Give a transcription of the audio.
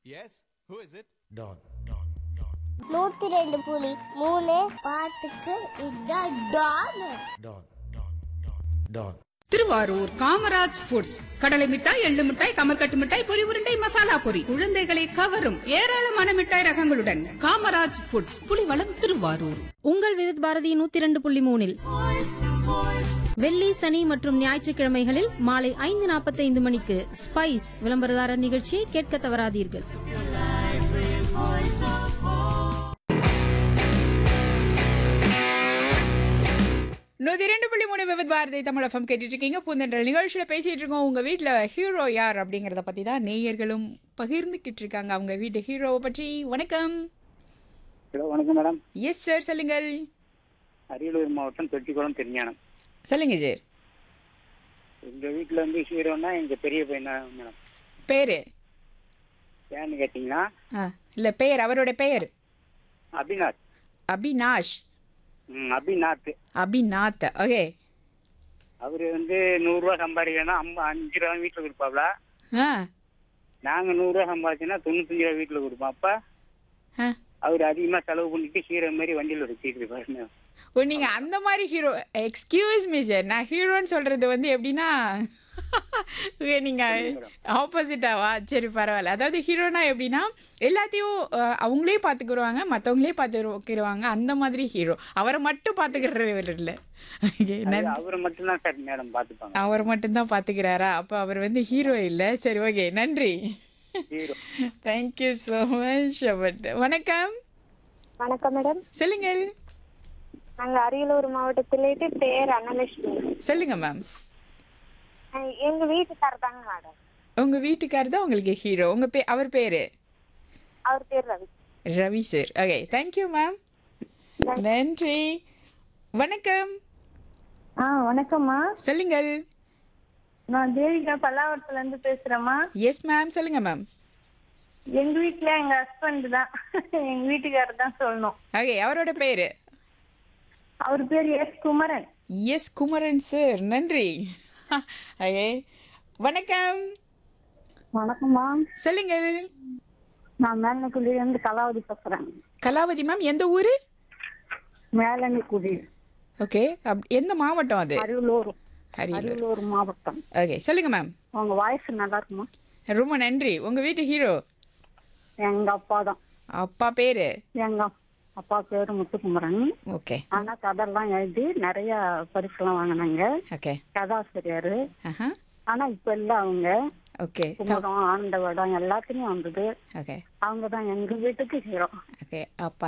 Yes? Who is it? Don. நூத்தி ரெண்டு புலி மூணு பாட்டுக்கு இதான் Don Don. Don. Thiruvarur Kamaraj foods கடலை மிட்டாய் எள்ளு மிட்டாய் கமர்கட்டு மிட்டாய் பொரி உருண்டை மசாலா பொரி குழந்தைகளை கவரும் ஏராளமான மிட்டாய் ரகங்களுடன் காமராஜ் ஃபுட்ஸ் புலிவளம் திருவாரூர் உங்கள் விருத் பாரதி நூத்தி இரண்டு புள்ளி மூணில் வெள்ளி சனி மற்றும் ஞாயிற்றுக்கிழமைகளில் மாலை ஐந்து நாற்பத்தைந்து மணிக்கு ஸ்பைஸ் விளம்பரதாரர் நிகழ்ச்சியை கேட்க தவறாதீர்கள் நூத்தி இரண்டு புள்ளி மூணு விவித் பாரதி தமிழ் எஃப்எம் கேட்டுட்டு இருக்கீங்க பூந்தென்றல் நிகழ்ச்சியில பேசிட்டு இருக்கோம் உங்க வீட்ல ஹீரோ யார் அப்படிங்கறத பத்தி தான் நேயர்களும் பகிர்ந்துகிட்டு இருக்காங்க அவங்க வீட்டு ஹீரோவை பற்றி வணக்கம் ஹலோ வணக்கம் மேடம் எஸ் சார் சொல்லுங்கள் அரியலூர் மாவட்டம் தொட்டிக்குளம் திருஞானம் சொல்லுங்க சார் எங்கள் வீட்டில் வந்து ஹீரோனா எங்கள் பெரிய பையன் தான் மேடம் பேரு ஏன்னு கேட்டிங்கன்னா ஆ, இல்ல பெயர் அவரோட பெயர் அபிநாத் அபினாஷ் ம் அபிநாத் அபிநாத் ஓகே அவர் வந்து நூறுரூவா சம்பாதிக்கணும்னா அம்மா அஞ்சு ரூபா வீட்டில் கொடுப்பாப்ல ஆ நாங்கள் நூறுரூவா சம்பாதிச்சோன்னா தொண்ணூத்தஞ்சு ரூபா வீட்டில் கொடுப்போம் அப்போ ஆ அவர் அதிகமாக செலவு பண்ணிட்டு ஹீரோ மாதிரி வண்டியில் வச்சுட்டு இருப்பாரு ஓ நீங்க அந்த மாதிரி ஹீரோ எக்ஸ்கியூஸ் மீ சார் நான் ஹீரோன்னு சொல்றது வந்து எப்படின்னா ஓகே, நீங்க ஆப்போசிட்டாவா சரி பரவாயில்ல அதாவது ஹீரோனா எப்படின்னா எல்லாத்தையும் அஹ், அவங்களே பார்த்துக்கிடுவாங்க மற்றவங்களே பார்த்துக்கிடுவாங்க அந்த மாதிரி ஹீரோ அவரை மட்டும் பார்த்துக்கிறவர் இல்லை ஓகே நன்றி அவரை மட்டும்தான் சார் மேடம் பார்த்துப்பாங்க அவர் மட்டும்தான் பார்த்துக்கிறாரா அப்போ அவர் வந்து ஹீரோ இல்லை சரி ஓகே நன்றி hero thank you so much but வணக்கம் வணக்கம் மேடம் சொல்லுங்கள் நாங்க அரியலூர் மாவட்டத்திலேட்டு பேர் அன்னலட்சுமி சொல்லுங்க மேம் அஹ் எங்க வீட்டுக்காரர் தாங்க மேடம் உங்க வீட்டுக்காரர் தான் உங்களுக்கு ஹீரோ உங்க பே அவர் பேரு அவர் பேர் Ravi Ravi sir okay thank you ma'am நன்றி வணக்கம் ஆ வணக்கம்மா சொல்லுங்கள் நான் தேவிகா பல்லாவரத்துல இருந்து பேசுறேம்மா எஸ் மேம் சொல்லுங்க மேம் எங்க வீட்ல எங்க ஹஸ்பண்ட் தான் எங்க வீட்டுக்காரர் தான் சொல்லணும் ஓகே அவரோட பேரு அவர் பேர் S Kumaran S Kumaran sir நன்றி ஓகே வணக்கம் வணக்கம்மா சொல்லுங்கள் நான் மேலனக்குடியில இருந்து கலாவதி பேசுறேன் கலாவதி மேம் எந்த ஊரு மேலனக்குடி ஓகே அப் எந்த மாவட்டம் அது அரியலூர் அரியலூர் அரியலூர் மாவட்டம் ஓகே சொல்லுங்க மேம் உங்க வாய்ஸ் நல்லா இருக்குமா ரொம்ப நன்றி உங்க வீட்டு ஹீரோ எங்க அப்பா தான் அப்பா பேரு எங்க அப்பா பேரு முத்துக்குமரன் ஓகே ஆனா கதையெல்லாம் எழுதி நிறைய பரிசுலாம் வாங்கினாங்க ஓகே கதாசிரியர் ஆஹா ஆனா இப்ப இல்ல அவங்க ஓகே குமரம் ஆண்டவடம் எல்லாத்துலயும் வந்தது ஓகே அவங்க தான் எங்க வீட்டுக்கு ஹீரோ ஓகே அப்பா